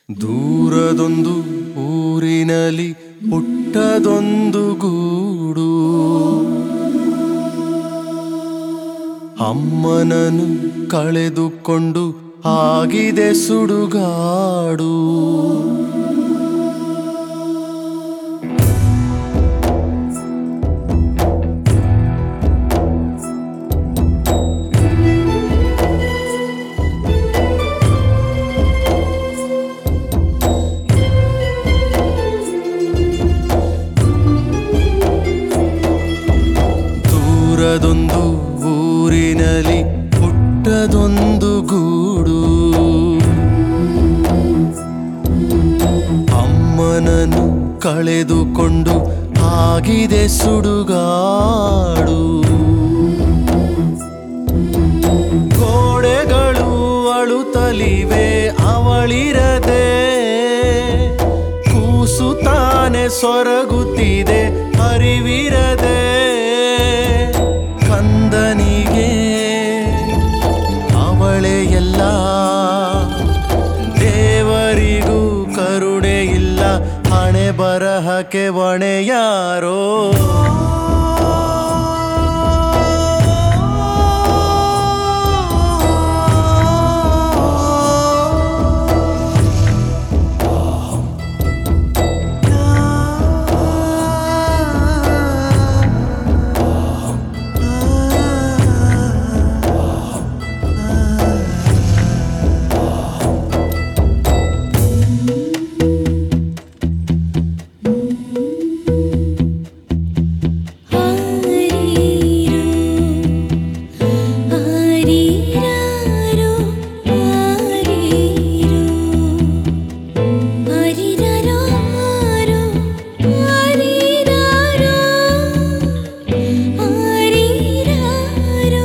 ದೂರದೊಂದು ಊರಿನಲ್ಲಿ ಪುಟ್ಟದೊಂದು ಗೂಡು ಅಮ್ಮನನ್ನು ಕಳೆದುಕೊಂಡು ಆಗಿದೆ ಸುಡುಗಾಡು ದೂರದೊಂದು ಊರಿನಲ್ಲಿ ಪುಟ್ಟದೊಂದು ಗೂಡು ಅಮ್ಮನನ್ನು ಕಳೆದುಕೊಂಡು ಆಗಿದೆ ಸುಡುಗಾಡು ಗೋಡೆಗಳು ಅಳುತ್ತಲಿವೆ ಅವಳಿರದೆ ಕೂಸು ತಾನೆ ಸೊರಗುತ್ತಿದೆ ಅರಿವಿರದೆ ಕಂದನಿಗೆ ಅವಳೇ ಎಲ್ಲ ದೇವರಿಗೂ ಕರುಣೆ ಇಲ್ಲ ಹಣೆ ಬರಹಕ್ಕೆ ಹೊಣೆ ಯಾರೋ ಆರೀರೋ ಆರೀರಾರೋ ಆರೀರೋ ಆರೀರಾರೋ ಆರೀರಾರೋ ಆರೀರಾರೋ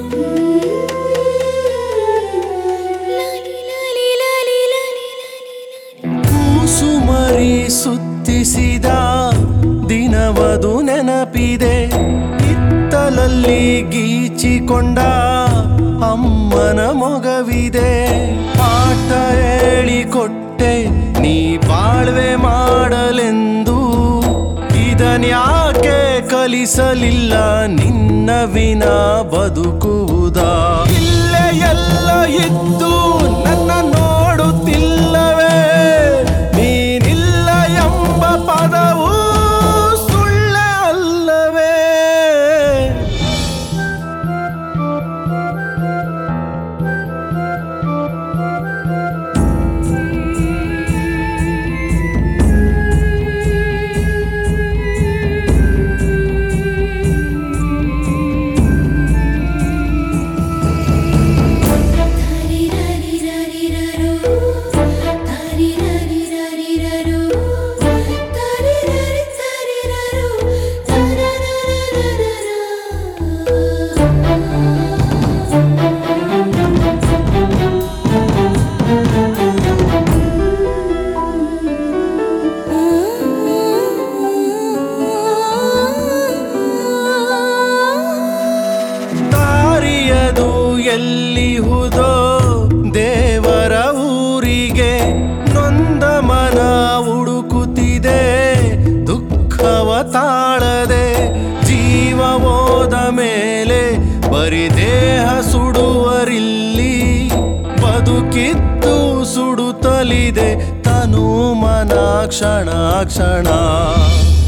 ಲಾಲಿ ಲಾಲಿ ಲಾಲಿ ಲಾಲಿ ಕೂಸುಮರಿ ಸುತ್ತಿಸಿದ ದಿನವದು ನೆನಪಿದೆ ಹಿತ್ತಲಲ್ಲಿ ಗೀಚಿಕೊಂಡ ಅಮ್ಮನ ಮೊಗವಿದೆ ಪಾಠ ಹೇಳಿಕೊಟ್ಟೆ ನೀ ಬಾಳ್ವೆ ಮಾಡಲೆಂದು ಇದನ್ಯಾಕೆ ಕಲಿಸಲಿಲ್ಲ ನಿನ್ನ ವಿನ ಬದುಕುವುದಾ ಇಲ್ಲೇ ಎಲ್ಲ ಇದ್ದು ನನ್ನ ನೋಡುತ್ತಿಲ್ಲವೇ ನೀನಿಲ್ಲ ಎಂಬ ಪದವು ಸುಳ್ಳೆ ಅಲ್ಲವೇ ದಾರಿಯದು ಎಲ್ಲಿಹುದೋ ದೇವರ ಊರಿಗೆ ನೊಂದ ಮನ ಹುಡುಕುತ್ತಿದೆ ದುಃಖವ ತಾಳದೆ ಜೀವ ಹೋದ ಮೇಲೆ ಬರಿ ದೇಹ ಸುಡುವರಿಲ್ಲಿ ಬದುಕಿದ್ದು ಸುಡುತ್ತಲಿದೆ ತನು ಮನ ಕ್ಷಣ ಕ್ಷಣ